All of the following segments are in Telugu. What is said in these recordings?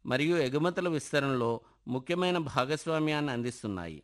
మరియు ఎగుమతుల విస్తరణలో ముఖ్యమైన భాగస్వామ్యాన్ని అందిస్తున్నాయి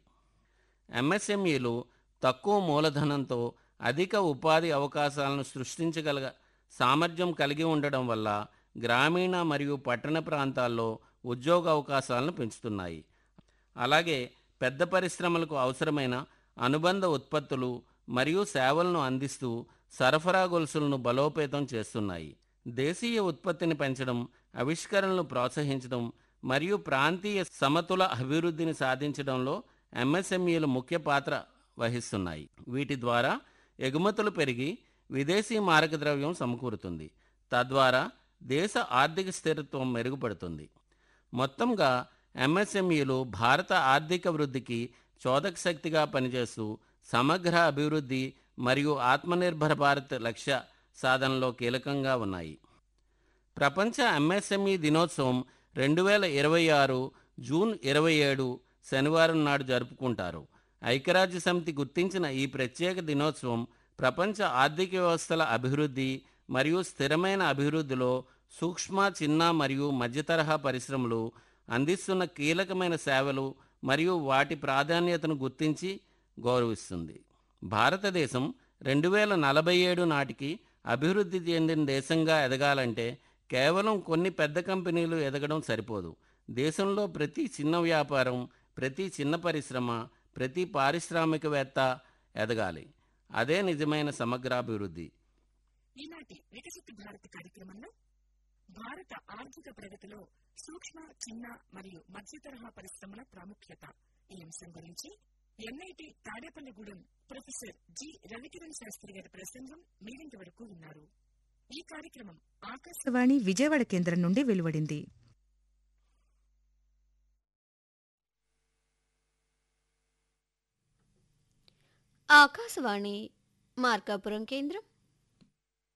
ఎంఎస్ఎంఈలు తక్కువ మూలధనంతో అధిక ఉపాధి అవకాశాలను సృష్టించగల సామర్థ్యం కలిగి ఉండడం వల్ల గ్రామీణ మరియు పట్టణ ప్రాంతాల్లో ఉద్యోగ అవకాశాలను పెంచుతున్నాయి అలాగే పెద్ద పరిశ్రమలకు అవసరమైన అనుబంధ ఉత్పత్తులు మరియు సేవలను అందిస్తూ సరఫరా గొలుసులను బలోపేతం చేస్తున్నాయి దేశీయ ఉత్పత్తిని పెంచడం ఆవిష్కరణలు ప్రోత్సహించడం మరియు ప్రాంతీయ సమతుల అభివృద్ధిని సాధించడంలో ఎంఎస్ఎంఈలు ముఖ్య పాత్ర వహిస్తున్నాయి వీటి ద్వారా ఎగుమతులు పెరిగి విదేశీ మారకద్రవ్యం సమకూరుతుంది తద్వారా దేశ ఆర్థిక స్థిరత్వం మెరుగుపడుతుంది మొత్తంగా ఎంఎస్ఎంఈలు భారత ఆర్థిక వృద్ధికి చోదక శక్తిగా పనిచేస్తూ సమగ్ర అభివృద్ధి మరియు ఆత్మనిర్భర భారత్ లక్ష్య సాధనలో కీలకంగా ఉన్నాయి ప్రపంచ ఎంఎస్ఎంఈ దినోత్సవం రెండు వేల ఇరవై ఆరు జూన్ ఇరవై ఏడు శనివారం నాడు జరుపుకుంటారు ఐక్యరాజ్య సమితి గుర్తించిన ఈ ప్రత్యేక దినోత్సవం ప్రపంచ ఆర్థిక వ్యవస్థల అభివృద్ధి మరియు స్థిరమైన అభివృద్ధిలో సూక్ష్మ చిన్న మరియు మధ్యతరహా పరిశ్రమలు అందిస్తున్న కీలకమైన సేవలు మరియు వాటి ప్రాధాన్యతను గుర్తించి గౌరవిస్తుంది భారతదేశం రెండు వేల నలభై ఏడు నాటికి అభివృద్ధి చెందిన దేశంగా ఎదగాలంటే కేవలం కొన్ని పెద్ద కంపెనీలు ఎదగడం సరిపోదు దేశంలో ప్రతి చిన్న వ్యాపారం ప్రతి చిన్న పరిశ్రమ ప్రతి పారిశ్రామికవేత్త ఎదగాలి అదే నిజమైన సమగ్రాభివృద్ధి ఈనాటి వికసిత భారత్ కార్యక్రమంలో భారత ఆర్థిక ప్రగతిలో సూక్ష్మ చిన్న మరియు మధ్య తరహా పరిశ్రమల ప్రాముఖ్యత ఈ అంశం గురించి NIT Tadepalligudem professor G Ravikiran Sastry గారి ప్రసంగం మీరింటి వరకు విన్నారు ఈ కార్యక్రమం ఆకాశ ఆకాశవాణి విజయవాడ కేంద్రం నుండి వెలువడింది ఆకాశవాణి మార్కాపురం కేంద్రం